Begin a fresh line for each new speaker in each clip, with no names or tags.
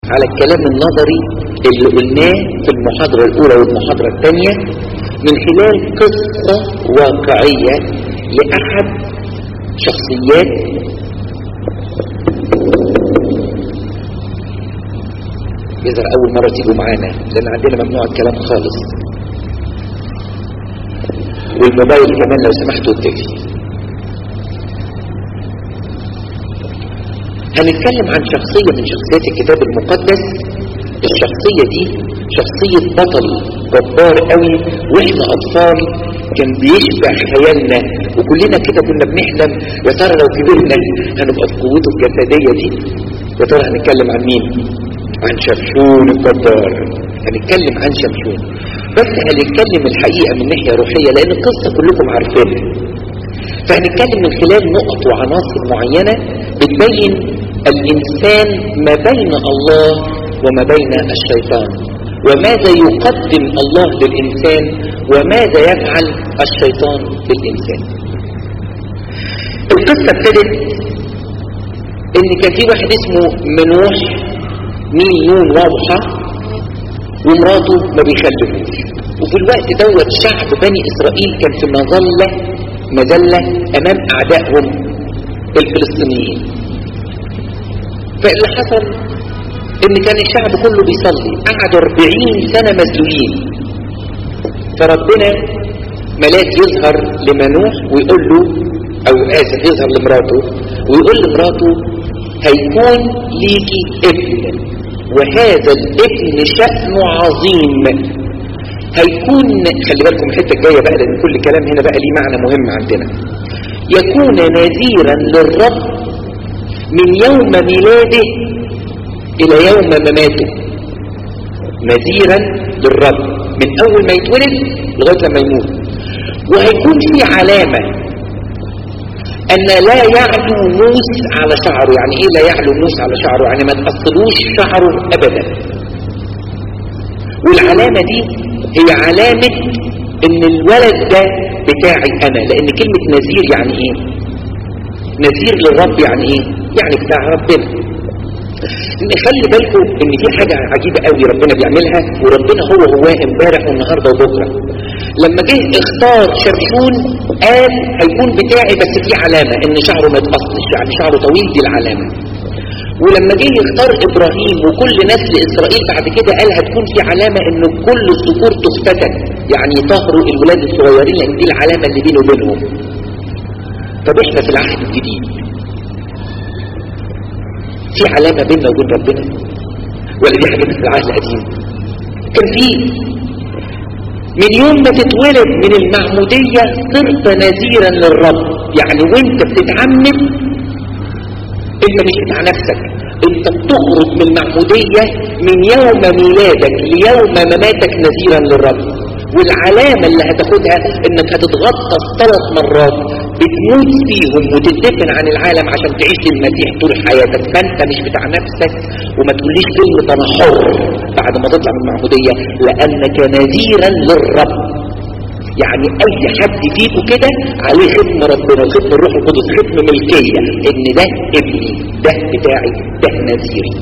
على الكلام النظري اللي قلناه في المحاضرة الأولى والمحاضرة الثانية من خلال قصة واقعية لأحد شخصيات يظهر أول مرة تيجوا معانا لأن عندنا ممنوع الكلام خالص والموبايل كمان لو سمحتوا التلفي هنتكلم عن شخصية من شخصيات الكتاب المقدس الشخصية دي شخصية بطل جبار قوي واحنا اطفال كان بيشبع خيالنا وكلنا كده كنا بنحلم يا ترى لو كبرنا هنبقى في قوته الجسدية دي يا ترى هنتكلم عن مين عن شمشون الجبار هنتكلم عن شمشون بس هنتكلم الحقيقة من ناحية روحية لان القصة كلكم عارفينها فهنتكلم من خلال نقط وعناصر معينة بتبين الإنسان ما بين الله وما بين الشيطان وماذا يقدم الله للإنسان وماذا يفعل الشيطان للإنسان القصة ابتدت ان كان في واحد اسمه منوح مين نون واضحة ومراته ما بيخلفوش وفي الوقت دوت شعب بني اسرائيل كان في مظلة مذلة امام اعدائهم الفلسطينيين فاللي حصل ان كان الشعب كله بيصلي قعدوا 40 سنة مسجونين فربنا ملاك يظهر لمنوح ويقول له او اسف يظهر لمراته ويقول لمراته هيكون ليكي ابن وهذا الابن شأنه عظيم هيكون خلي بالكم الحته الجايه بقى لان كل كلام هنا بقى ليه معنى مهم عندنا يكون نذيرا للرب من يوم ميلاده الى يوم مماته نذيرا للرب من اول ما يتولد لغايه لما يموت وهيكون في علامه ان لا يعلو موس على شعره يعني ايه لا يعلو موس على شعره يعني ما تقصلوش شعره ابدا والعلامه دي هي علامه ان الولد ده بتاعي انا لان كلمه نذير يعني ايه نذير للرب يعني ايه يعني بتاع ربنا خلي بالكم ان في حاجة عجيبة قوي ربنا بيعملها وربنا هو هو امبارح والنهاردة وبكرة لما جه اختار شمشون قال هيكون بتاعي بس في علامة ان شعره ما يتقصش يعني شعره طويل دي العلامة ولما جه يختار ابراهيم وكل نسل اسرائيل بعد كده قال هتكون في علامة ان كل الذكور تختتن يعني يطهروا الولاد الصغيرين لان دي العلامة اللي بينه وبينهم طب احنا في العهد الجديد في علامة بيننا وبين ربنا ولا دي حاجة في العهد القديم كان في من يوم ما تتولد من المعمودية صرت نذيرا للرب يعني وانت بتتعمد انت مش بتاع نفسك انت بتخرج من المعمودية من يوم ميلادك ليوم مماتك نذيرا للرب والعلامة اللي هتاخدها انك هتتغطس ثلاث مرات بتموت فيهم وتدفن عن العالم عشان تعيش للمسيح طول حياتك فانت مش بتاع نفسك وما تقوليش كلمة انا حر بعد ما تطلع من المعمودية لانك نذيرا للرب يعني اي حد فيكم كده عليه ختم ربنا وختم الروح القدس ختم ملكية ان ده ابني ده بتاعي ده نذيري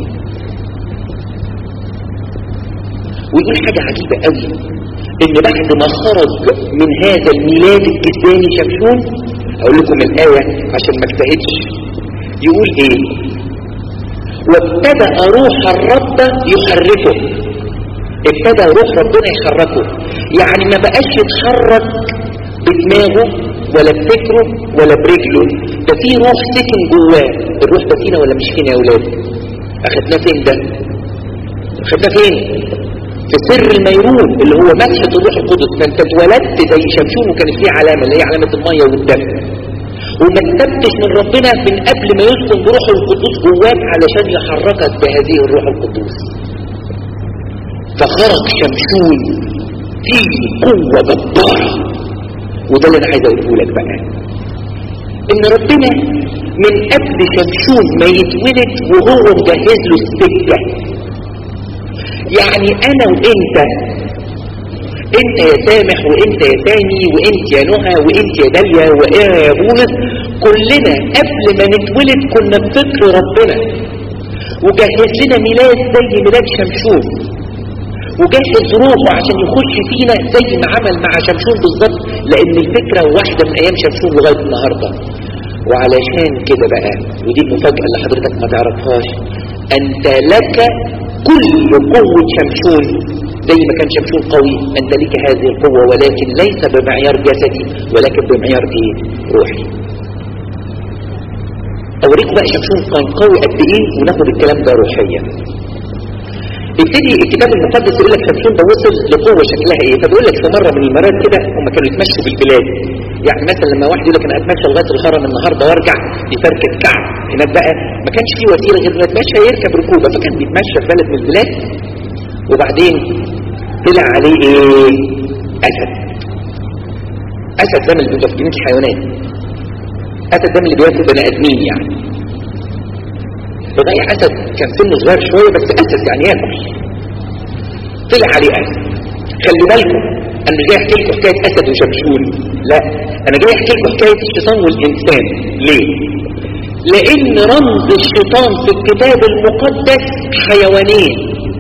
ويقول حاجة عجيبة قوي ان بعد ما خرج من هذا الميلاد الكتباني شمشون اقول لكم الاية عشان ما اجتهدش يقول ايه وابتدأ روح الرب يحركه ابتدى روح ربنا يحركه يعني ما بقاش يتحرك بدماغه ولا بفكره ولا برجله ده في روح سكن جواه الروح ده فينا ولا مش فينا يا اولاد اخدناه فين ده اخدناه فين في سر الميرون اللي هو مسحة الروح القدس فانت اتولدت زي شمشون وكانت فيه علامة اللي هي علامة المية والدم وما تثبتش من ربنا من قبل ما يسكن بروح القدوس جواك علشان يحركك بهذه الروح القدوس فخرج شمشون فيه قوة جبارة وده اللي انا عايز اقوله لك بقى ان ربنا من قبل شمشون ما يتولد وهو مجهز له السكه يعني انا وانت انت يا سامح وانت يا تاني وانت يا نهى وانت يا داليا وانا يا بولس كلنا قبل ما نتولد كنا بفكر ربنا وجهز لنا ميلاد زي ميلاد شمشون وجهز روحه عشان يخش فينا زي ما عمل مع شمشون بالظبط لان الفكرة واحدة من ايام شمشون لغاية النهاردة وعلشان كده بقى ودي المفاجأة اللي حضرتك ما تعرفهاش انت لك كل قوة شمشون زي ما كان شمشون قوي انت لك هذه القوة ولكن ليس بمعيار جسدي ولكن بمعيار ايه روحي اوريكم بقى شمشون كان قوي قد ايه وناخد الكلام ده روحيا يبتدي الكتاب المقدس يقول لك شمشون ده وصل لقوه شكلها ايه فبيقول لك في مره من المرات كده هم كانوا يتمشوا بالبلاد يعني مثلا لما واحد يقول لك انا اتمشى لغايه الهرم النهارده وارجع يفركب كعب هناك بقى ما كانش في وسيله غير انه يتمشى يركب ركوبه فكان بيتمشى في بلد من البلاد وبعدين طلع عليه ايه اسد اسد ده من اللي بيبقى في جنينه الحيوانات اسد ده من اللي بياكل بني ادمين يعني فده اسد كان سنه صغير شويه بس اسد يعني ياكل طلع عليه اسد خلي بالكم انا مش جاي احكي لكم حكايه اسد وشمشون لا انا جاي احكي لكم حكايه الشيطان والانسان ليه لان رمز الشيطان في الكتاب المقدس حيوانين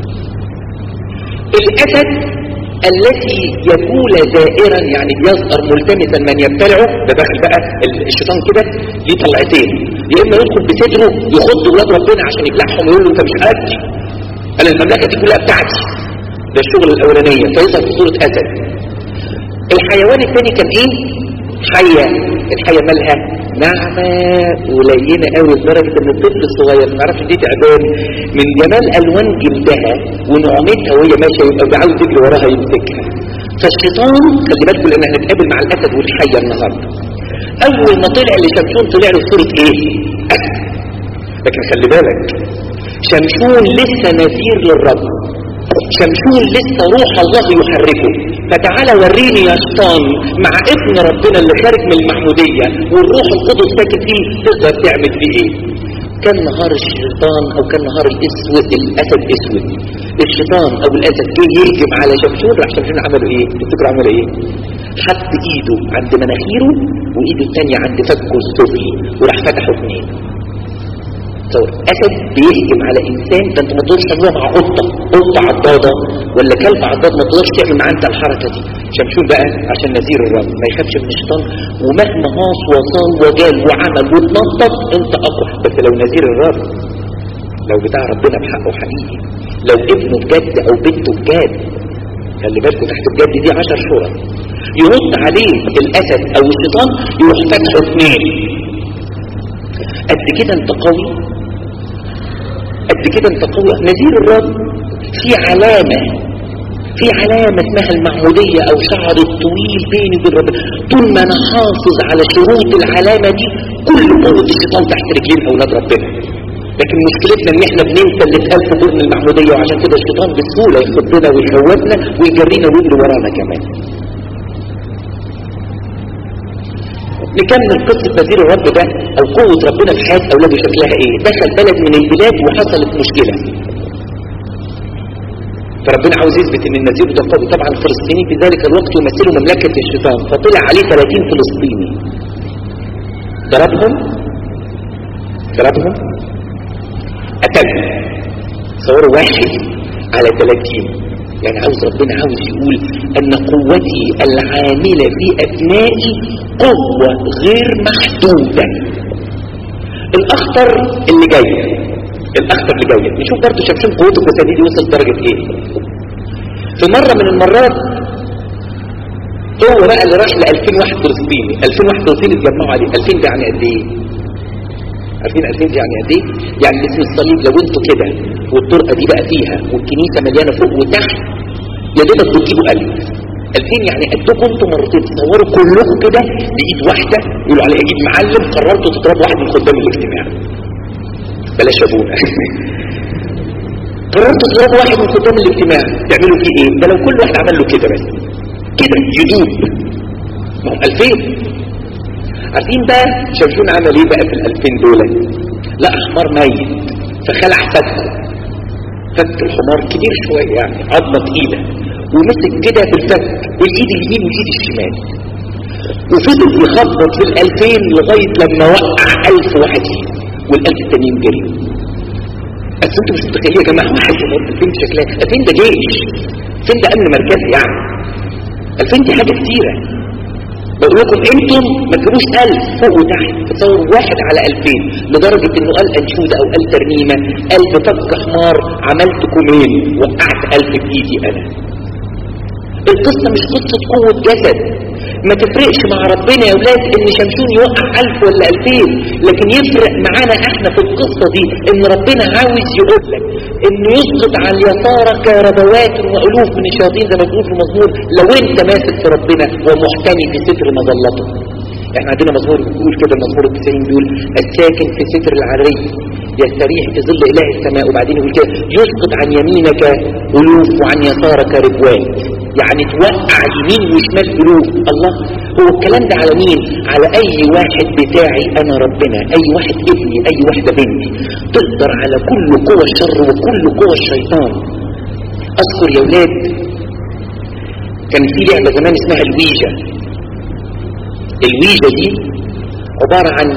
الاسد التي يقول زائرا يعني بيظهر ملتمسا من يبتلعه ده داخل بقى الشيطان كده ليه طلعتين يا اما يدخل بصدره يخض ولاد ربنا عشان يبلعهم ويقول له انت مش قدي انا المملكه دي كلها بتاعتي ده الشغل الاولانيه فيظهر في صوره اسد الحيوان الثاني كان ايه حيه الحيه مالها ناعمه ولينه قوي لدرجه ان الطفل الصغير ما يعرفش دي تعبان من جمال الوان جلدها ونعومتها وهي ماشيه يبقى عاوز يجري وراها يمسكها فالشيطان خلي بالكم لان هنتقابل مع الاسد والحيه النهارده اول ما طلع لشمشون طلع له صوره ايه اسد لكن خلي بالك شمشون لسه نذير للرب شمشون لسه روح الله يحركه فتعالى وريني يا شيطان مع ابن ربنا اللي خارج من المحمودية والروح القدس ساكت فيه تقدر تعمل فيه ايه كان نهار الشيطان او كان نهار الاسود الاسد اسود الشيطان او الاسد جه يهجم على شمشون راح شمشون عملوا ايه تفتكروا عملوا ايه حط ايده عند مناخيره وايده الثانيه عند فكه السفلي وراح فتحه اثنين تصور اسد بيهجم على انسان ده انت ما تقدرش تعملها مع قطه قطه عضاضه ولا كلب عضاض ما تقدرش تعمل معاه انت الحركه دي شمشون بقى عشان نذير الرب ما يخافش من الشيطان ومهما هاص وصال وجال وعمل واتنطط انت اقوى بس لو نذير الرب لو بتاع ربنا بحقه حقيقي لو ابنه بجد او بنته بجد خلي بالكم تحت بجد دي عشر شهور يرد عليه الاسد او الشيطان يروح فتحه اثنين قد كده انت قوي قد كده انت قوي نذير الرب في علامة في علامة اسمها المعمودية او شعر الطويل بيني وبين ربنا طول ما انا حافظ على شروط العلامة دي كل قوة الشيطان تحت رجلين اولاد ربنا لكن مشكلتنا ان احنا بننسى اللي اتقال في ضمن المعمودية وعشان كده الشيطان بسهولة يخضنا ويخوفنا ويجرينا ويجري ورانا كمان نكمل قصة وزير الرب ده او قوة ربنا في حياة اولاده شكلها ايه دخل بلد من البلاد وحصلت مشكلة فربنا عاوز يثبت ان النذير ده قوي طبعا الفلسطينيين في ذلك الوقت يمثلوا مملكة الشيطان فطلع عليه 30 فلسطيني ضربهم ضربهم قتلهم صوروا واحد على 30 يعني عاوز ربنا عاوز يقول ان قوتي العاملة في ابنائي قوة غير محدودة الاخطر اللي جاي الاخطر اللي جاي نشوف برضه شمشون قوته الجسدية دي وصلت درجة ايه في مرة من المرات هو بقى اللي راح ل 2000 واحد فلسطيني 2000 واحد فلسطيني اتجمعوا عليه 2000 ده يعني قد ايه عارفين 2000 دي يعني قد ايه يعني اسم الصليب لو انتوا كده والطرقه دي بقى فيها والكنيسه مليانه فوق وتحت يا دوبك بتجيبوا 1000 2000 يعني قدكم انتوا مرتين تصوروا كلكم كده بايد واحده يقولوا على ايد معلم قررتوا تضربوا واحد من خدام الاجتماع بلاش ابونا قررتوا تضربوا واحد من خدام الاجتماع تعملوا فيه ايه ده لو كل واحد عمل له كده بس كده يدوب ما هم 2000 عارفين بقى شمشون عمل ايه بقى في الالفين دول لا حمار ميت فخلع فكه فك الحمار كبير شوية يعني عظمة تقيلة ومسك كده بالفك بالايد اليمين والايد الشمال وفضل يخبط في الالفين لغاية لما وقع الف واحد فيهم والالف التانيين جري بس انتوا مش متخيلين يا جماعه واحد في الفين شكلها الفين ده جيش الفين ده امن مركزي يعني الفين دي حاجه كتيره بقول لكم انتم ما تجيبوش 1000 فوق وتحت تصور واحد على 2000 لدرجه انه قال انشوده او قال ترنيمه قال بفك حمار عملت كومين وقعت 1000 بايدي انا القصه مش قصه قوه جسد ما تفرقش مع ربنا يا ولاد ان شمشون يوقع ألف ولا ألفين لكن يفرق معانا احنا في القصة دي ان ربنا عاوز يقول لك انه يسقط على اليسارة كربوات والوف من الشياطين زي ما بيقول في المزمور لو انت ماسك في ربنا ومحتمي في ستر مظلته احنا عندنا مزمور بيقول كده المزمور التسعين بيقول الساكن في ستر العري يستريح في ظل اله السماء وبعدين يقول كده يسقط عن يمينك الوف وعن يسارك ربوات يعني توقع يمين وشمال الوف الله هو الكلام ده على مين على اي واحد بتاعي انا ربنا اي واحد ابني اي واحدة بنتي تقدر على كل قوى الشر وكل قوى الشيطان اذكر يا ولاد كان في لعبة زمان اسمها الويجا الويجا دي عبارة عن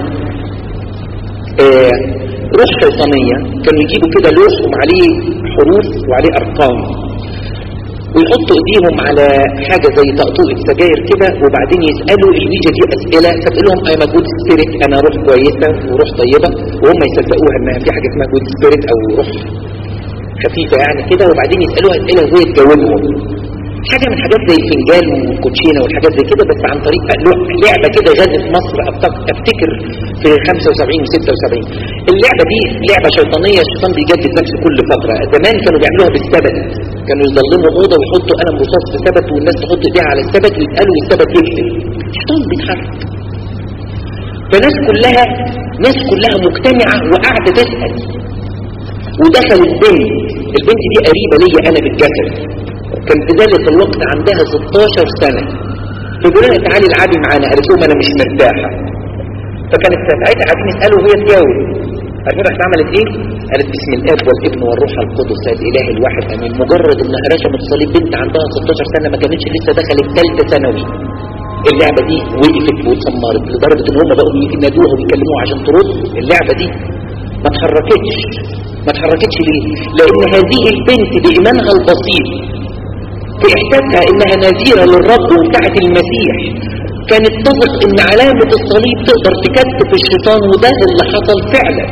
آه روح شيطانية كانوا يجيبوا كده لوح وعليه حروف وعليه أرقام ويحطوا ايديهم على حاجة زي طقطوقة سجاير كده وبعدين يسألوا الويجا دي أسئلة فتقولهم أنا جود سبيريت أنا روح كويسة وروح طيبة وهم يصدقوها إنها في حاجة اسمها جود سبيريت أو روح خفيفة يعني كده وبعدين يسألوها أسئلة وهي تجاوبهم حاجة من حاجات زي الفنجان والكوتشينة والحاجات زي كده بس عن طريق لعبة كده غزت مصر افتكر في 75 و 76 اللعبة دي لعبة شيطانية الشيطان بيجدد نفسه كل فترة زمان كانوا بيعملوها بالسبت كانوا يظلموا أوضة ويحطوا قلم رصاص في سبت والناس تحط ايديها على السبت ويسألوا والسبت يكتب الشيطان بيتحرك فناس كلها ناس كلها مجتمعة وقاعدة تسأل ودخلت بنت البنت دي قريبة ليا أنا بالجسد كان في ذلك الوقت عندها 16 سنة فقالوا لها تعالي العبي معانا قالت لهم انا مش مرتاحة فكانت ساعتها قاعدين يسألوا وهي تجاوب عارفين راحت عملت ايه؟ قالت بسم الاب والابن والروح القدس الاله الواحد امين مجرد انها رشمت صليب بنت عندها 16 سنة ما كانتش لسه دخلت ثالثه ثانوي اللعبة دي وقفت واتسمرت لدرجة ان هم بقوا ينادوها ويكلموها عشان ترد اللعبة دي ما اتحركتش ما اتحركتش ليه؟ لان هذه البنت بإيمانها البسيط في احساسها انها نذيرة للرب وبتاعة المسيح كانت تثق ان علامة الصليب تقدر تكتف الشيطان وده اللي حصل فعلا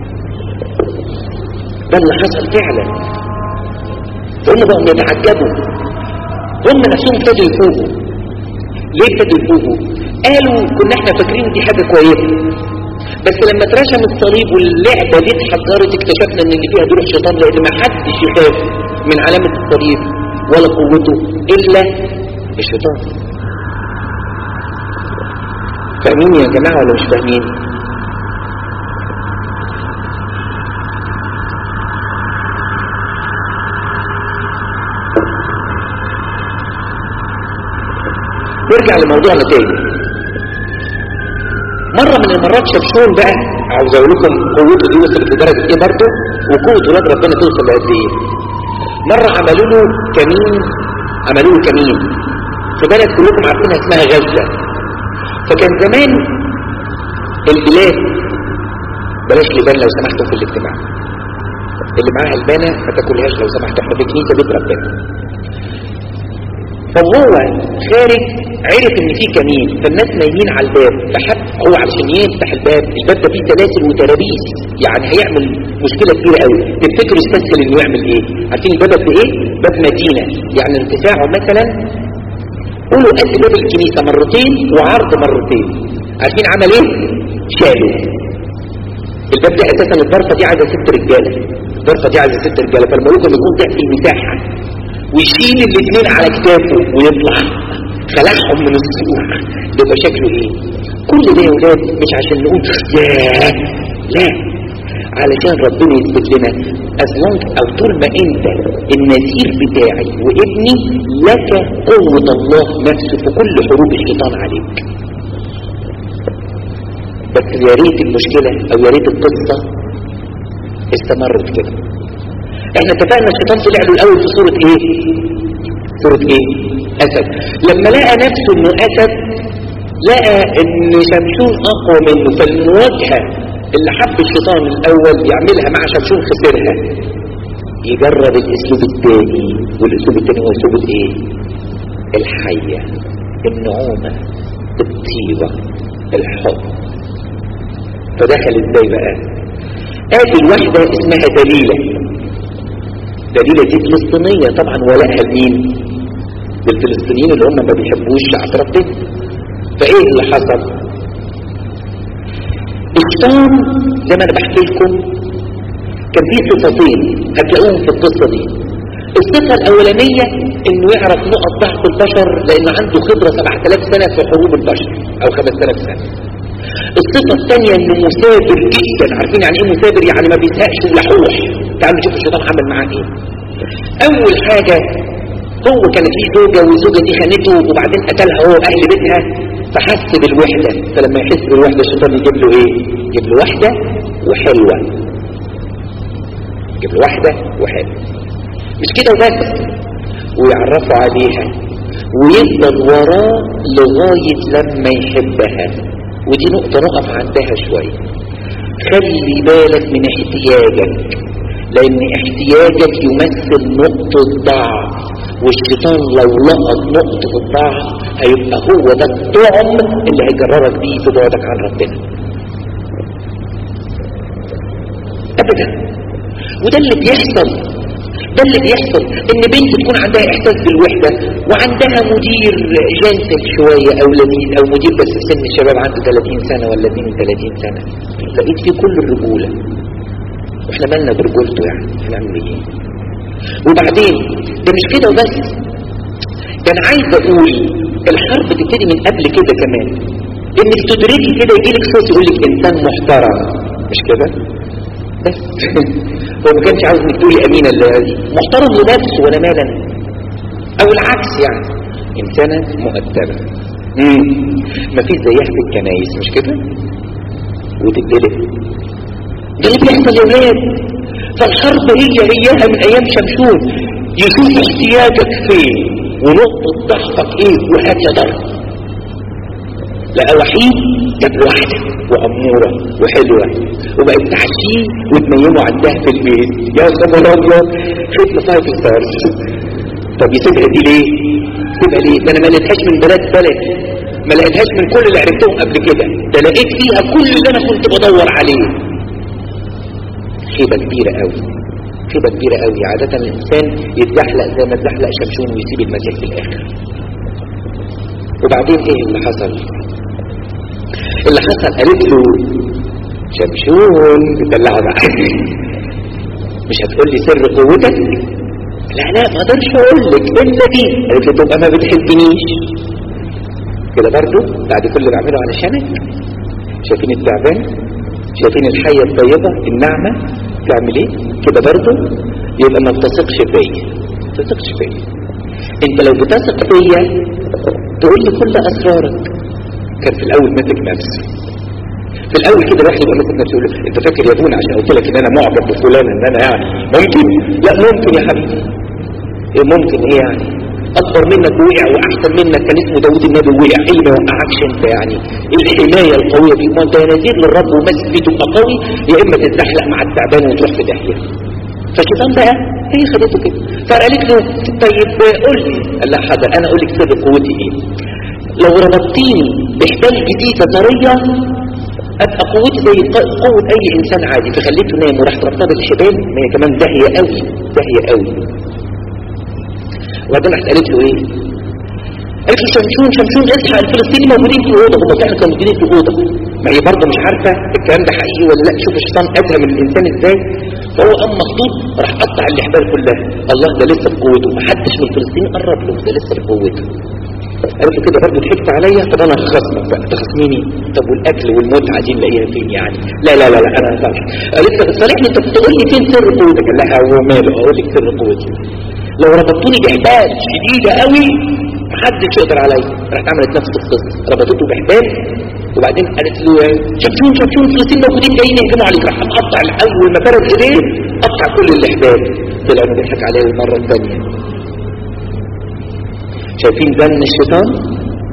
ده اللي حصل فعلا هم بقوا يتعجبوا هم نفسهم ابتدوا يفوقوا ليه ابتدوا يفوقوا قالوا كنا احنا فاكرين دي حاجة كويسة بس لما اترشم الصليب واللعبة دي اتحجرت اكتشفنا ان اللي فيها دور الشيطان لان ما حدش يخاف من علامة الصليب ولا قوته إلا الشيطان فاهمين يا جماعة ولا مش فاهمين نرجع لموضوعنا تاني مرة من المرات شمشون بقى عاوز اقول لكم قوته دي وصلت لدرجة ايه برضه وقوة ولاد ربنا توصل لقد ايه مرة عملوا له كمين عملوا له كمين في بلد كلكم عارفينها اسمها غزة فكان زمان البلاد بلاش لبان لو سمحتوا في الاجتماع اللي معاها البانة ما تاكلهاش لو سمحتوا احنا في كنيسة بيت ربنا فهو خارج عرف ان في كمين فالناس نايمين على الباب فحب هو علشان يفتح الباب الباب ده فيه سلاسل وترابيس يعني هيعمل مشكلة كبيرة قوي تفتكروا استسهل انه يعمل ايه عارفين الباب ده ايه باب مدينة يعني ارتفاعه مثلا قولوا قد باب الكنيسة مرتين وعرض مرتين عارفين عمل ايه شاله الباب ده اساسا الضرفة دي عايزة ست رجالة الضرفة دي عايزة ست رجالة فالملوك يكون تحت المساحة ويشيل الاثنين على كتافه ويطلع خلعهم من السوق يبقى شكله ايه كل ده يا ولاد مش عشان نقول ياه لا علشان ربنا يثبت لنا أزلانك أو طول ما أنت النذير بتاعي وابني لك قوة الله نفسه في كل حروب الشيطان عليك بس يا ريت المشكلة أو يا ريت القصة استمرت كده احنا اتفقنا الشيطان طلع له الأول في صورة ايه صورة ايه أسد لما لقى نفسه انه أسد لقى ان شمشون أقوى منه فالمواجهة اللي حب الشيطان الاول يعملها مع شمشون خسرها يجرب الاسلوب الثاني والاسلوب الثاني هو اسلوب الايه الحية النعومة الطيبة الحب فدخل ازاي بقى ادي الواحدة اسمها دليلة دليلة دي فلسطينية طبعا ولائها لمين للفلسطينيين اللي هم ما بيحبوش شعب ربنا فايه اللي حصل الشيطان زي ما انا بحكي لكم كان فيه صفتين هتلاقوهم في القصة دي الصفة الأولانية إنه يعرف نقط ضعف البشر لأنه عنده خبرة 7000 سنة في حروب البشر أو 5000 سنة الصفة الثانية إنه مثابر جدا عارفين يعني إيه مثابر يعني ما بيزهقش ولحوح تعالوا نشوف الشيطان عمل معاه إيه أول حاجة هو كان فيه زوجة والزوجة دي خانته وبعدين قتلها هو أهل بيتها فحس بالوحدة فلما يحس بالوحدة الشيطان يجيب له إيه يجيب له واحدة وحلوة يجيب له واحدة وحلوة مش كده وبس ويعرفوا عليها ويفضل وراه لغاية لما يحبها ودي نقطة نقف عندها شوية خلي بالك من احتياجك لان احتياجك يمثل نقطة ضعف والشيطان لو لقط نقطة الضعف هيبقى هو ده الطعم اللي هيجررك بيه في بعدك عن ربنا ابدا وده اللي بيحصل ده اللي بيحصل ان بنت تكون عندها احساس بالوحدة وعندها مدير جنتل شوية او لذيذ او مدير بس سن الشباب عنده 30 سنة ولا 32 سنة لقيت فيه كل الرجولة واحنا مالنا برجولته يعني هنعمل ايه وبعدين ده مش كده وبس ده انا عايز اقول الحرب تبتدي من قبل كده كمان انك تدركي كده يجيلك صوت يقول لك انسان محترم مش كده بس هو ما كانش عاوز انك تقولي امينه اللي محترم لنفسه وانا مالا او العكس يعني انسانه مؤدبه امم مفيش زيها في الكنايس مش كده وتتقلب ده اللي بيحصل يا ولاد فالحرب هي هيها من ايام شمشون يشوف احتياجك فين ونقطة ضعفك ايه وهات يا ضرب لقى وحيد جاب له واحدة وأمورة وحلوة وبقت تعشيه وتنيمه عندها في البيت يا خبر ابيض خدنا فايف ستارز طب يسيبها دي ليه؟ يسيبها ليه؟ ده انا ما لقيتهاش من بلد بلد ما لقيتهاش من كل اللي عرفتهم قبل كده ده لقيت فيها كل اللي انا كنت بدور عليه خيبة كبيرة قوي خيبة كبيرة قوي عادة الإنسان يتزحلق زي ما اتزحلق شمشون ويسيب المسيح في الآخر وبعدين ايه اللي حصل اللي حصل قالت له شمشون بتدلعه بقى مش هتقول لي سر قوتك لا لا ما اقدرش اقول لك الا دي قالت له تبقى ما بتحبنيش كده برضه بعد كل اللي بعمله علشانك شايفين التعبان شايفين الحية الطيبة الناعمة تعمل ايه كده برضه يبقى ما بتثقش فيا ما بتثقش فيا انت لو بتثق فيا تقول لي كل اسرارك كان في الاول ماسك نفسه في الاول كده الواحد يبقى ماسك نفسه يقول له انت فاكر يا ابونا عشان قلت لك ان انا معجب بفلان ان انا يعني ممكن لا ممكن يا حبيبي ايه ممكن ايه يعني اكبر منك وقع واحسن منك كان اسمه داوود النبي وقع ايه ما يوقعكش انت يعني الحمايه القويه دي ما انت يا نزيد للرب وماسك فيه تبقى قوي يا اما تتزحلق مع التعبان وتروح في داهيه فالشيطان بقى هي خدته كده فقالت له طيب قول لي قال لها حاضر انا اقول لك سر قوتي ايه لو ربطتيني بحبال جديده طريه ابقى قوتي زي قوه اي انسان عادي فخليته نايم وراح ربطها بالحبال ما هي كمان داهيه قوي داهيه قوي وبعدين راحت قالت له ايه قالت له شمشون شمشون اصحى الفلسطينيين موجودين في اوضه هم فعلا كانوا موجودين في اوضه ما هي برضه مش عارفه الكلام ده حقيقي ولا لا شوف الشيطان ادهى من الانسان ازاي فهو قام مخطوط راح قطع الاحبال كلها الله ده لسه في قوته ما حدش من الفلسطينيين قرب له ده لسه في قوته قالت له كده برضه ضحكت عليا طب انا هخصمك بقى تخصميني طب والاكل والمتعه دي نلاقيها فين يعني لا لا لا لا انا هصالح قالت له صالحني انت بتقول لي فين سر قوتك قال لها هو ماله اقول لك سر قوتي لو ربطتوني بحبال شديده قوي محدش يقدر عليا راحت عملت نفس القصه ربطته بحبال وبعدين قالت له شمشون شمشون فلسطين موجودين جايين يهجموا عليك راح مقطع اول ما فرد ايديه قطع كل الاحبال طلع انه بيضحك عليه المره الثانيه شايفين ذن الشيطان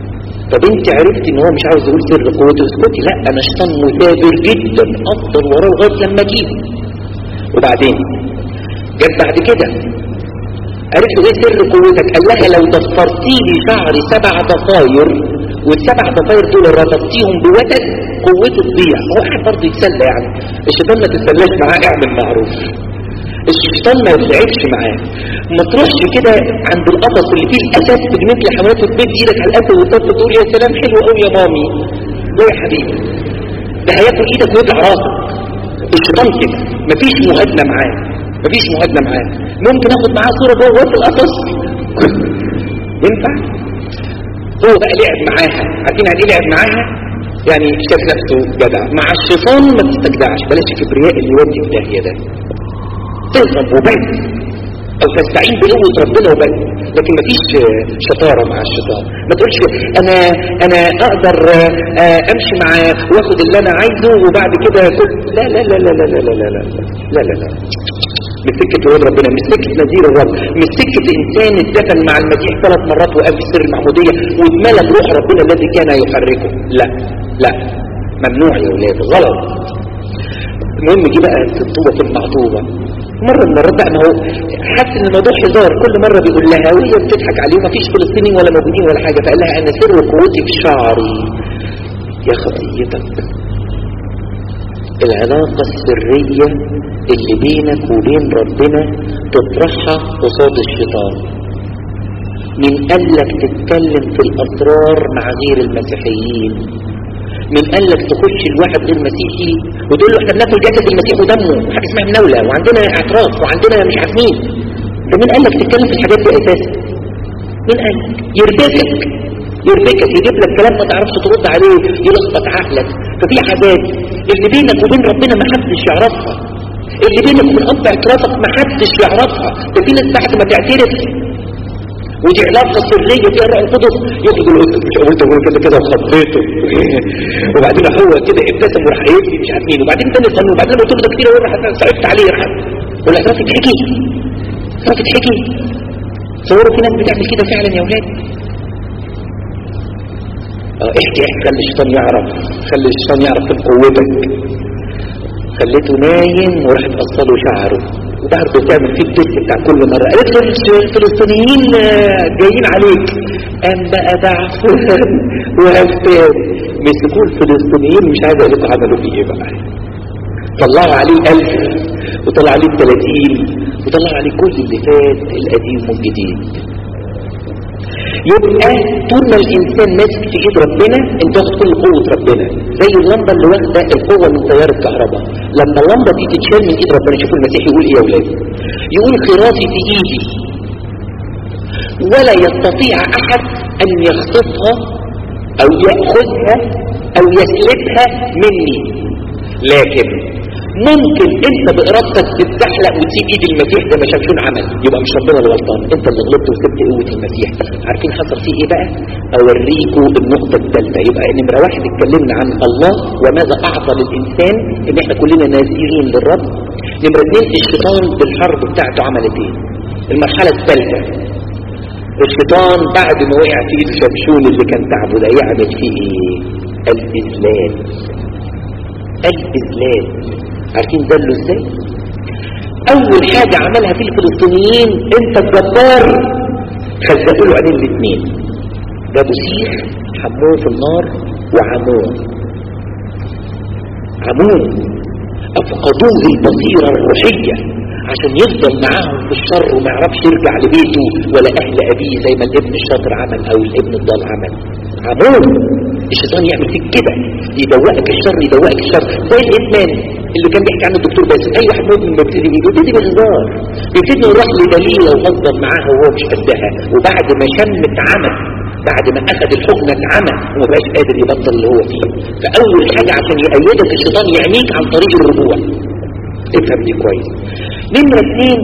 طب انت عرفت ان هو مش عاوز يقول سر قوته اسكتي لا انا شيطان مثابر جدا افضل وراه لغايه لما اجيبه وبعدين جت بعد كده قالت له ايه سر قوتك قال لها لو ضفرتي لي شعري سبع ضفاير والسبع ضفاير دول ربطتيهم بوتد قوته تضيع هو قاعد برضه يتسلى يعني الشيطان ما تتسلاش معاه اعمل معروف الشيطان ما يتلعبش معاه ما تروحش كده عند القفص اللي فيه الاساس بجنيه لحماته وتمد ايدك على الاسد وتقعد تقول يا سلام حلو قوي يا مامي لا يا حبيبي ده هياكل ايدك ويطلع راسك الشيطان كده مفيش مهادنه معاه مفيش مهادنه معاه ممكن اخد معاه صوره جوه في القفص ينفع هو بقى لعب معاها عارفين يعني ايه لعب معاها يعني شاف نفسه جدع مع الشيطان ما تستجدعش بلاش كبرياء اللي يودي في داهيه ده تهرب وبس او تستعين بقوة ربنا وبس لكن مفيش شطارة مع الشيطان ما تقولش انا انا اقدر امشي معاه واخد اللي انا عايزه وبعد كده كل لا لا لا لا لا لا لا لا لا لا لا مش سكة ولاد ربنا مش سكة نذير الرب مش سكة انسان اتدفن مع المسيح ثلاث مرات وقام في سر المعمودية واتملى بروح ربنا الذي كان يحركه لا لا ممنوع يا ولاد غلط المهم جه بقى في الطوبة في المعطوبة مرة من المرات بقى ما هو حس ان الموضوع هزار كل مرة بيقول لها وهي بتضحك عليه ومفيش فلسطينيين ولا موجودين ولا حاجة فقال لها انا سر قوتي في شعري يا خطيتك العلاقة السرية اللي بينك وبين ربنا تطرحها قصاد الشيطان من قال لك تتكلم في الأسرار مع غير المسيحيين من قال لك تخش الواحد غير مسيحي وتقول له احنا بناكل جسد المسيح ودمه وحاجه اسمها مناوله وعندنا اعتراف وعندنا مش عارفين ده مين قال لك تتكلم في الحاجات دي اساسا مين قال لك يربكك يربكك يجيب لك كلام ما تعرفش ترد عليه يلخبط عقلك ففي حاجات اللي بينك وبين ربنا ما حدش يعرفها اللي بينك وبين اب اعترافك ما حدش يعرفها ده في ناس بعد ما تعترف ودي علاقة سرية فيها الروح القدس ياخد القدس مش قلت اقول كده كده وخضيته وبعدين هو كده ابتسم وراح يبكي مش عارف مين وبعدين تاني صنوا وبعدين لما قلت له كتير وراح صعبت عليه راح والاعتراف اتحكي اعتراف اتحكي تصوروا في ناس بتعمل كده فعلا يا ولاد اه احكي احكي خلي الشيطان يعرف خلي الشيطان يعرف من قوتك خليته نايم وراح تقصله شعره وبعد تعمل فيه التست بتاع كل مرة قالت له الفلسطينيين جايين عليك قام بقى ضعف وهفتان مسكوه الفلسطينيين مش عايز اقول لكم عملوا فيه ايه بقى طلعوا عليه ألف وطلعوا عليه 30 وطلعوا عليه كل اللي فات القديم والجديد يبقى طول ما الانسان ماسك في ايد ربنا انت واخد كل قوه ربنا زي اللمبه اللي واخده القوه من تيار الكهرباء لما اللمبه دي تتشال من ايد ربنا شوفوا المسيح يقول ايه يا اولاد يقول خرافي في ايدي ولا يستطيع احد ان يخطفها او ياخذها او يسلبها مني لكن ممكن انت بارادتك تتزحلق وتسيب ايد المسيح زي ما شمشون عمل يبقى مش ربنا اللي غلطان انت اللي غلطت وسبت قوه المسيح عارفين حصل فيه ايه بقى اوريكم النقطه الثالثه يبقى نمره واحد اتكلمنا عن الله وماذا اعطى للانسان ان احنا كلنا نازلين للرب نمره اثنين الشيطان بالحرب بتاعته عملت ايه المرحله الثالثه الشيطان بعد ما وقع في ايد شمشون اللي كان تعبه ده يعمل فيه ايه الاذلال الاذلال عارفين دلوا ازاي اول حاجة عملها في الفلسطينيين انت الجبار خزقوا له عينين الاثنين جابوا سيخ حموه في النار وعموه عموه افقدوه البصيرة الروحية عشان يفضل معاهم في الشر وما يعرفش يرجع لبيته ولا اهل ابيه زي ما الابن الشاطر عمل او الابن الضال عمل عموه الشيطان يعمل فيك كده يدوقك الشر يدوقك الشر زي الادمان اللي كان بيحكي عنه الدكتور باسم اي واحد مدمن بيبتدي بيبتدي بهزار بيبتدي يروح لدليله وغضب معاها وهو مش قدها وبعد ما شم اتعمى بعد ما اخذ الحكم اتعمى وما بقاش قادر يبطل اللي هو فيه فاول حاجه عشان يأيدك الشيطان يعميك عن طريق الرجوع افهم دي كويس نمره اثنين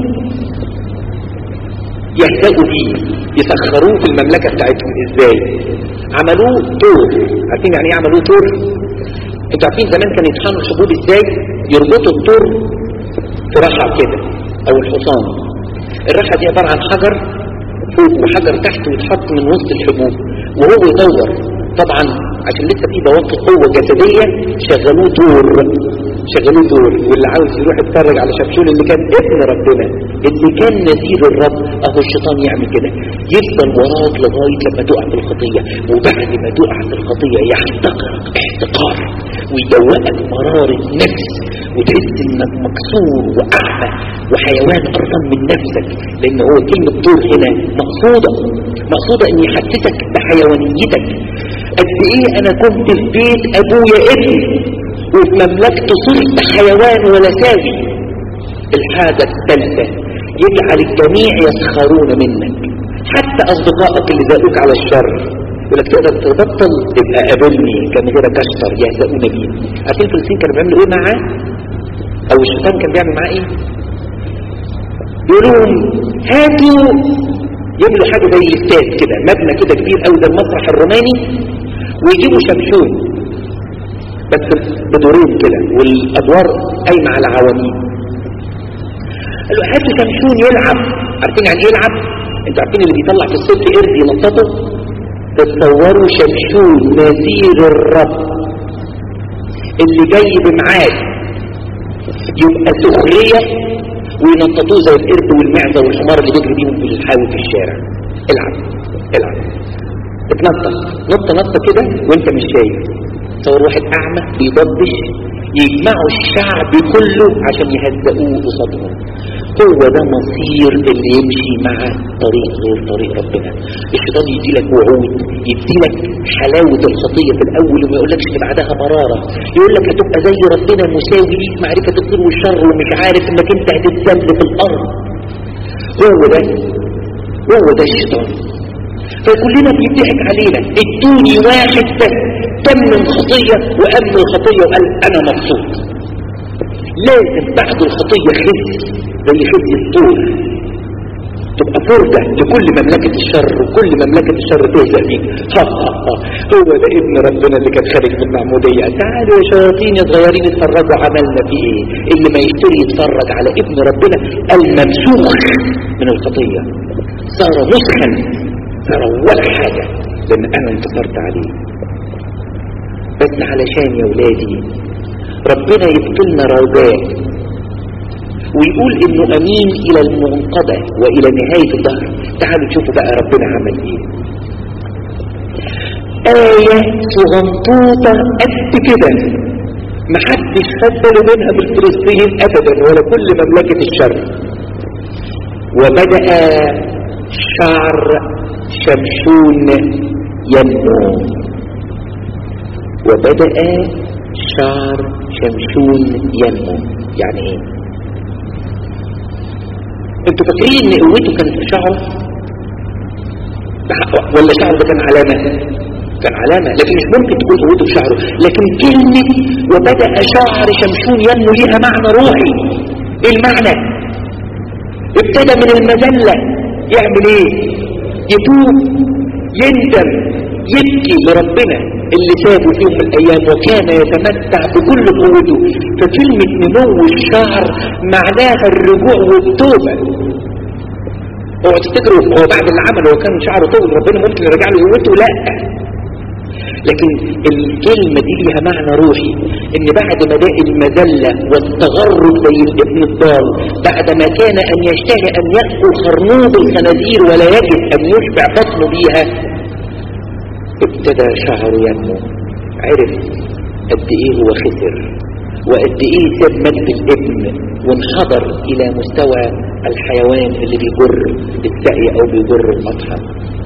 يهزأوا فيه يسخروه في المملكة بتاعتهم ازاي عملوه تور عارفين يعني ايه عملوه تور انتوا عارفين زمان كان يطحنوا الحبوب ازاي يربطوا التور في رحى كده او الحصان الرحى دي عبارة عن حجر فوق وحجر تحت ويتحط من وسط الحبوب وهو يدور طبعا عشان لسه في بواقي قوة جسدية شغلوه دور شغلوه دور واللي عاوز يروح يتفرج على شمشون اللي كان ابن ربنا اللي كان نذير الرب اهو الشيطان يعمل كده يفضل وراك لغاية لما تقع في الخطية وبعد ما تقع في الخطية يحتقرك احتقار ويدوقك مرارة نفس وتحس انك مكسور واعمى وحيوان ارضا من نفسك لان هو كلمة دور هنا مقصودة مقصودة ان يحسسك بحيوانيتك قد ايه انا كنت في بيت ابويا ابني وفي مملكته صرت حيوان ولا ساوي الحاجة الثالثة يجعل الجميع يسخرون منك حتى اصدقائك اللي ذاقوك على الشر يقول لك تقدر تبطل تبقى قابلني كان غيرك اشطر يهزؤون بيه عارفين الفلسطين كانوا بيعملوا ايه معاه او الشيطان كان بيعمل معاه ايه يقولوا لهم هاتوا يعملوا حاجه زي استاد كده مبنى كده كبير قوي زي المسرح الروماني ويجيبوا شمشون بس بدورين كده والادوار قايمه على عواميد قالوا هاتوا شمشون يلعب عارفين يعني ايه يلعب انتوا عارفين اللي بيطلع في الصوت قرد ينططه تصوروا شمشون نذير الرب اللي جاي بمعاد يبقى سخرية وينططوه زي القرد والمعزة والحمار اللي بيجري بيهم في الحاوي في الشارع العب العب اتنطط نط نطة كده وانت مش شايف تصور واحد اعمى بيضبش يجمعوا الشعب كله عشان يهزقوه قصادهم هو ده مصير اللي يمشي مع طريق غير طريق ربنا الشيطان يدي لك وعود يدي لك حلاوة الخطية في الأول وما يقولكش إن بعدها مرارة يقول لك هتبقى زي ربنا مساوي ليك معرفة الخير والشر ومش عارف إنك أنت هتتذل في الأرض هو ده هو ده الشيطان فكلنا بيضحك علينا ادوني واحد بس تم الخطية وأمن الخطية وقال أنا مبسوط لازم بعد الخطية خزي زي خزي الطول تبقى فردة لكل مملكة الشر وكل مملكة الشر تهزأ بيك ها ها ها هو ده ابن ربنا اللي كان خارج من المعمودية تعالوا يا شياطين يا صغيرين اتفرجوا عملنا في ايه اللي ما يشتري يتفرج على ابن ربنا الممسوخ من الخطية صار مسخن صار ولا حاجة لان انا انتصرت عليه بس علشان يا ولادي ربنا يبطلنا رجاء ويقول انه امين الى المنقضة والى نهاية الظهر تعالوا تشوفوا بقى ربنا عمل ايه آية صغنطوطة قد كده محدش خد باله منها في الفلسطينيين ابدا ولا كل مملكة الشر وبدأ شعر شمشون ينمو وبدأ شعر شمشون ينمو يعني ايه انتوا فاكرين ان قوته كانت في شعره ولا شعره ده كان علامة كان علامة لكن مش ممكن تكون قوته في شعره لكن كلمة وبدأ شعر شمشون ينمو ليها معنى روحي ايه المعنى ابتدى من المذلة يعمل ايه يتوب يندم يبكي لربنا اللي سابه في يوم من الايام وكان يتمتع بكل قوته فكلمة نمو الشعر معناها الرجوع والتوبة هو تفتكروا هو بعد اللي عمله هو كان شعره طول ربنا ممكن يرجع له قوته لا لكن الكلمة دي ليها معنى روحي ان بعد ما داء المذلة والتغرب زي الابن الضال بعد ما كان ان يشتهي ان يأكل خرنوب الخنازير ولا يجد ان يشبع بطنه بيها ابتدى شعره ينمو عرف قد ايه هو خسر وقد ايه ساب مجد الابن وانحدر الى مستوى الحيوان اللي بيجر السقي او بيجر المطحن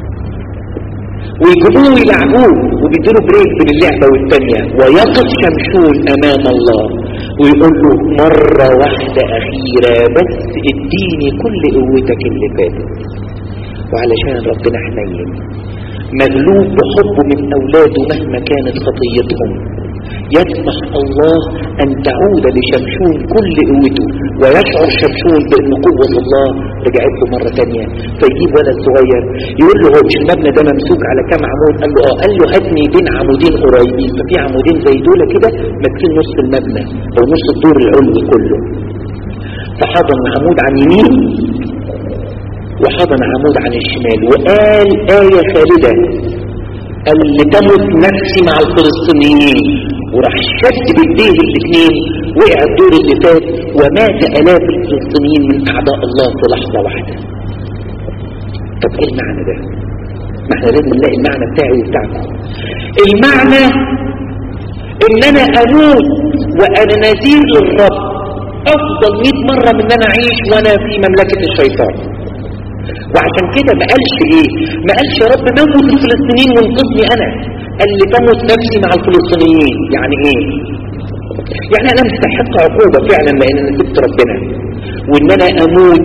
ويجيبوه ويلعبوه وبيديله بريك بين اللعبة والتانية ويقف شمشون امام الله ويقول له مرة واحدة اخيرة بس اديني كل قوتك اللي فاتت وعلشان ربنا حنين مغلوب بحبه من اولاده مهما كانت خطيتهم يسمح الله ان تعود لشمشون كل قوته ويشعر شمشون بان قوة الله رجعت له مرة تانية فيجيب ولد صغير يقول له هو مش المبنى ده ممسوك على كام عمود قال له اه قال له هاتني بين عمودين قريبين ففي عمودين زي دول كده ماسكين نص المبنى او نص الدور العلوي كله فحضن عمود عن يمين وحضن عمود عن الشمال وقال آية خالدة قال لتمت نفسي مع الفلسطينيين وراح شد بايديه الاثنين وقع الدور اللي فات ومات الاف الفلسطينيين من اعداء الله في لحظه واحده طب ايه المعنى ده ما احنا لازم نلاقي المعنى بتاعي وبتاعكم المعنى ان انا اموت وانا نذير للرب افضل 100 مرة من ان انا اعيش وانا في مملكة الشيطان وعشان كده ما قالش ايه ما قالش يا رب موت الفلسطينيين وانقذني انا قال لي تموت نفسي مع الفلسطينيين يعني ايه يعني انا مستحق عقوبة فعلا لان انا سبت ربنا وان انا اموت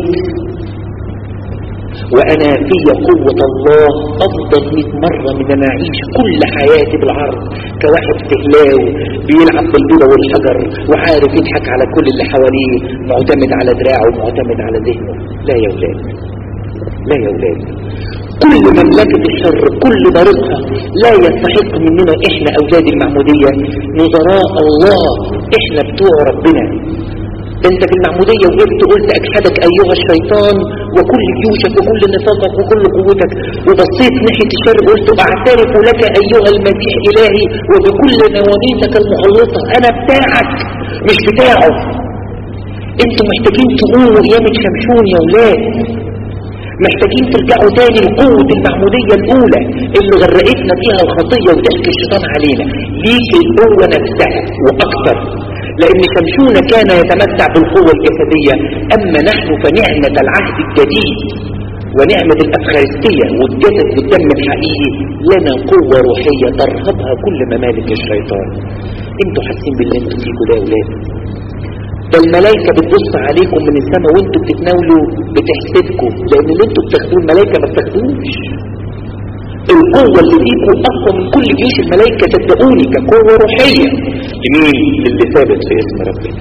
وانا في قوة الله افضل 100 مرة من ان اعيش كل حياتي بالعرض كواحد فهلاو بيلعب بالبيضة والحجر وعارف يضحك على كل اللي حواليه معتمد على دراعه معتمد على ذهنه لا يا ولاد لا يا ولاد كل مملكة الشر كل طريقها لا يستحق مننا احنا اولاد المعمودية نظراء الله احنا بتوع ربنا انت في المعمودية وقفت قلت اجحدك ايها الشيطان وكل جيوشك وكل نفاقك وكل قوتك وبصيت ناحية الشر قلت اعترف لك ايها المسيح الهي وبكل نوانيتك المخلصة انا بتاعك مش بتاعه انتوا محتاجين تقوموا قيامة شمشون يا ولاد محتاجين ترجعوا تاني لقوة المعمودية الأولى اللي غرقتنا فيها الخطية وضحك الشيطان علينا ليك القوة نفسها وأكثر لأن شمشون كان يتمتع بالقوة الجسدية أما نحن فنعمة العهد الجديد ونعمة الأفخارستية والجسد والدم الحقيقي لنا قوة روحية ترهبها كل ممالك الشيطان انتوا حاسين باللي انتوا فيكوا ده يا ولاد ده الملائكة بتبص عليكم من السماء وانتوا بتتناولوا بتحسدكم لان اللي انتوا بتاخدوه الملائكة ما بتاخدوش القوة اللي فيكم اقوى من كل جيش الملائكة صدقوني كقوة روحية لمين للي ثابت في اسم ربنا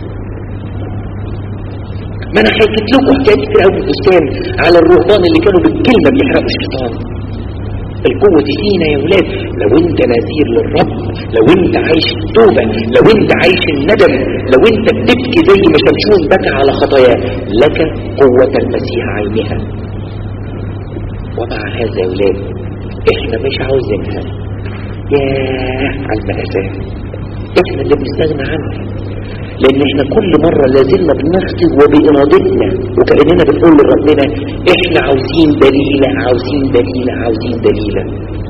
ما انا حكيت لكم حكايات كتير قوي في البستان على الرهبان اللي كانوا بالكلمة بيحرقوا الشيطان القوة دي فينا يا ولاد لو انت نذير للرب لو انت عايش التوبة لو انت عايش الندم لو انت بتبكي زي ما شمشون بكى على خطاياه لك قوة المسيح عينها ومع هذا يا ولاد احنا مش عاوزينها ياه على المأساة احنا اللي بنستغنى عنها لان احنا كل مرة لازلنا بنخطئ وبإرادتنا وكأننا بنقول لربنا احنا عاوزين دليلة عاوزين دليلة عاوزين دليلة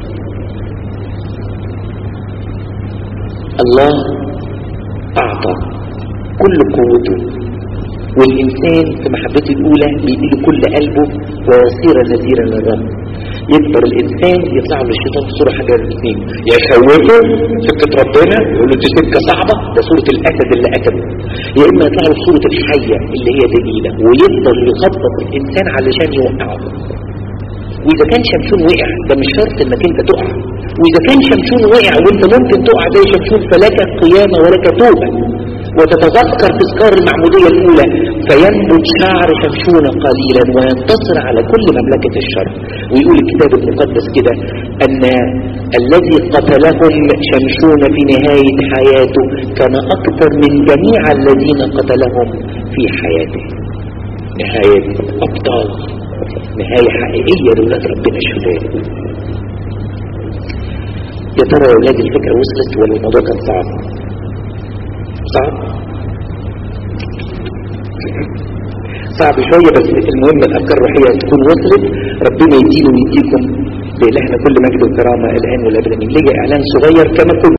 الله اعطى كل قوته والإنسان في محبته الأولى بيديله كل قلبه ويصير نذيرا للرب يكبر الإنسان يطلع له الشيطان في صورة حاجة الاثنين يخوفه سكة ربنا يقول له دي سكة صعبة ده صورة الأسد اللي قتله يا إما يطلع له في صورة الحية اللي هي دليلة ويفضل يخبط الإنسان علشان يوقعه وإذا كان شمشون وقع ده مش شرط إنك أنت تقع وإذا كان شمشون وقع وأنت ممكن تقع زي شمشون فلك قيامة ولك توبة وتتذكر تذكار المعمودية الأولى فينبت شعر شمشون قليلا وينتصر على كل مملكة الشر ويقول الكتاب المقدس كده أن الذي قتلهم شمشون في نهاية حياته كان أكثر من جميع الذين قتلهم في حياته نهاية أبطال نهاية حقيقية لولاد ربنا الشداد يا ترى يا ولاد الفكرة وصلت ولا الموضوع كان صعب صعب صعب شوية بس المهم الأفكار الروحية تكون وصلت ربنا يديله ويديكم لإلهنا كل مجد وكرامة الآن والأبد من ليا إعلان صغير كما كنت